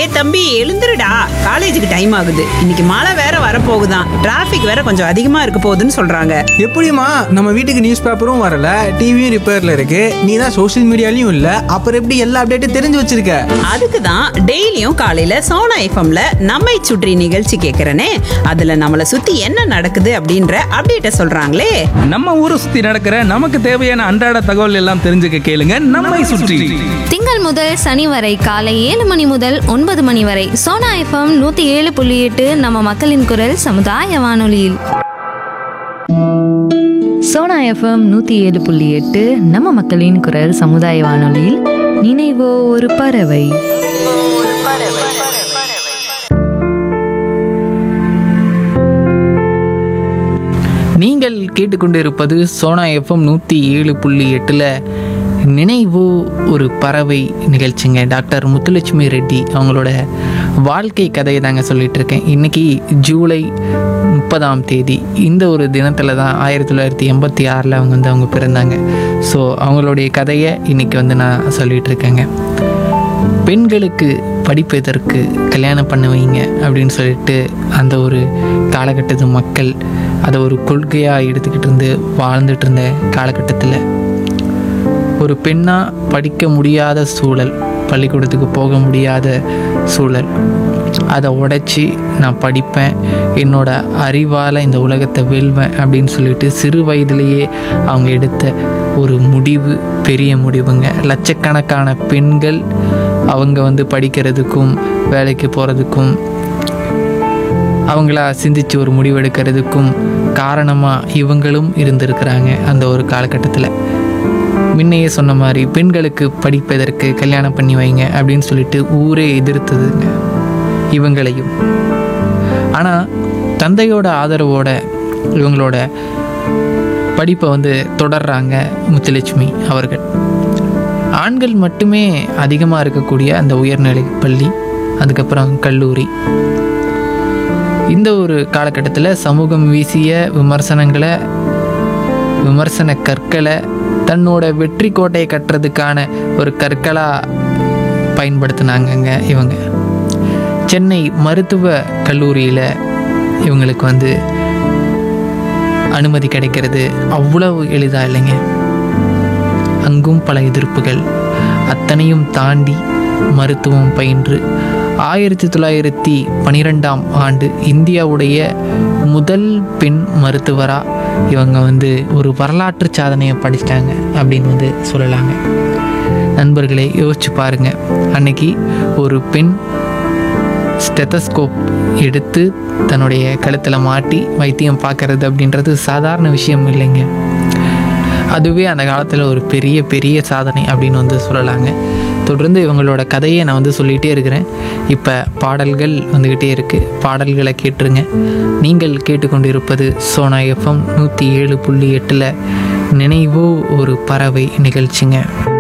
தம்பி எழுந்துருடா காலேஜுக்கு டைம் ஆகுது இன்னைக்கு மழை வேற வரப்போகுதான் டிராஃபிக் வேற கொஞ்சம் அதிகமா இருக்க போகுதுன்னு சொல்றாங்க எப்படிம்மா நம்ம வீட்டுக்கு நியூஸ் பேப்பரும் வரல டிவியும் ரிப்பேர்ல இருக்கு நீ தான் சோஷியல் மீடியாலையும் இல்ல அப்புறம் எப்படி எல்லா அப்டேட்டும் தெரிஞ்சு வச்சிருக்க அதுக்கு தான் டெய்லியும் காலையில சோனா எஃப்எம்ல நம்மை சுற்றி நிகழ்ச்சி கேட்கறனே அதுல நம்மள சுத்தி என்ன நடக்குது அப்படின்ற அப்டேட்ட சொல்றாங்களே நம்ம ஊரை சுத்தி நடக்கிற நமக்கு தேவையான அன்றாட தகவல் எல்லாம் தெரிஞ்சுக்க கேளுங்க நம்மை சுற்றி திங்கள் முதல் சனி வரை காலை ஏழு மணி முதல் ஒன்பது மணி வரை சோனா எஃப்எம் நூத்தி ஏழு புள்ளி எட்டு நம்ம மக்களின் குரல் சமுதாய வானொலியில் சோனா எஃப்எம் நூற்றி ஏழு புள்ளி எட்டு நம்ம மக்களின் குரல் சமுதாய வானொலியில் நினைவோ ஒரு பறவை நீங்கள் கேட்டுக்கொண்டிருப்பது சோனா எஃப்எம் நூற்றி ஏழு புள்ளி எட்டில் நினைவு ஒரு பறவை நிகழ்ச்சிங்க டாக்டர் முத்துலட்சுமி ரெட்டி அவங்களோட வாழ்க்கை கதையை தாங்க சொல்லிட்டு இருக்கேன் இன்னைக்கு ஜூலை முப்பதாம் தேதி இந்த ஒரு தினத்தில் தான் ஆயிரத்தி தொள்ளாயிரத்தி எண்பத்தி ஆறில் அவங்க வந்து அவங்க பிறந்தாங்க ஸோ அவங்களுடைய கதையை இன்னைக்கு வந்து நான் சொல்லிட்டு இருக்கேங்க பெண்களுக்கு படிப்பதற்கு கல்யாணம் பண்ண வைங்க அப்படின்னு சொல்லிட்டு அந்த ஒரு காலகட்டத்து மக்கள் அதை ஒரு கொள்கையாக எடுத்துக்கிட்டு இருந்து வாழ்ந்துட்டு இருந்த காலகட்டத்தில் ஒரு பெண்ணாக படிக்க முடியாத சூழல் பள்ளிக்கூடத்துக்கு போக முடியாத சூழல் அதை உடைச்சி நான் படிப்பேன் என்னோட அறிவால் இந்த உலகத்தை வெல்வேன் அப்படின்னு சொல்லிட்டு சிறு வயதிலேயே அவங்க எடுத்த ஒரு முடிவு பெரிய முடிவுங்க லட்சக்கணக்கான பெண்கள் அவங்க வந்து படிக்கிறதுக்கும் வேலைக்கு போகிறதுக்கும் அவங்களா சிந்திச்சு ஒரு முடிவெடுக்கிறதுக்கும் காரணமாக இவங்களும் இருந்திருக்கிறாங்க அந்த ஒரு காலகட்டத்தில் முன்னையே சொன்ன மாதிரி பெண்களுக்கு படிப்பதற்கு கல்யாணம் பண்ணி வைங்க அப்படின்னு சொல்லிட்டு ஊரே எதிர்த்ததுங்க இவங்களையும் ஆனால் தந்தையோட ஆதரவோட இவங்களோட படிப்பை வந்து தொடர்றாங்க முத்துலட்சுமி அவர்கள் ஆண்கள் மட்டுமே அதிகமாக இருக்கக்கூடிய அந்த உயர்நிலை பள்ளி அதுக்கப்புறம் கல்லூரி இந்த ஒரு காலகட்டத்தில் சமூகம் வீசிய விமர்சனங்களை விமர்சன கற்களை தன்னோட வெற்றி கோட்டையை கட்டுறதுக்கான ஒரு கற்களாக பயன்படுத்தினாங்கங்க இவங்க சென்னை மருத்துவ கல்லூரியில் இவங்களுக்கு வந்து அனுமதி கிடைக்கிறது அவ்வளவு எளிதாக இல்லைங்க அங்கும் பல எதிர்ப்புகள் அத்தனையும் தாண்டி மருத்துவம் பயின்று ஆயிரத்தி தொள்ளாயிரத்தி பன்னிரெண்டாம் ஆண்டு இந்தியாவுடைய முதல் பெண் மருத்துவராக இவங்க வந்து ஒரு வரலாற்று சாதனையை படிச்சிட்டாங்க அப்படின்னு வந்து சொல்லலாங்க நண்பர்களே யோசிச்சு பாருங்க அன்னைக்கு ஒரு பெண் ஸ்டெத்தஸ்கோப் எடுத்து தன்னுடைய கழுத்தில் மாட்டி வைத்தியம் பார்க்கறது அப்படின்றது சாதாரண விஷயம் இல்லைங்க அதுவே அந்த காலத்தில் ஒரு பெரிய பெரிய சாதனை அப்படின்னு வந்து சொல்லலாங்க தொடர்ந்து இவங்களோட கதையை நான் வந்து சொல்லிகிட்டே இருக்கிறேன் இப்போ பாடல்கள் வந்துக்கிட்டே இருக்குது பாடல்களை கேட்டுருங்க நீங்கள் கேட்டுக்கொண்டிருப்பது சோனா எஃப்எம் நூற்றி ஏழு புள்ளி எட்டில் நினைவோ ஒரு பறவை நிகழ்ச்சிங்க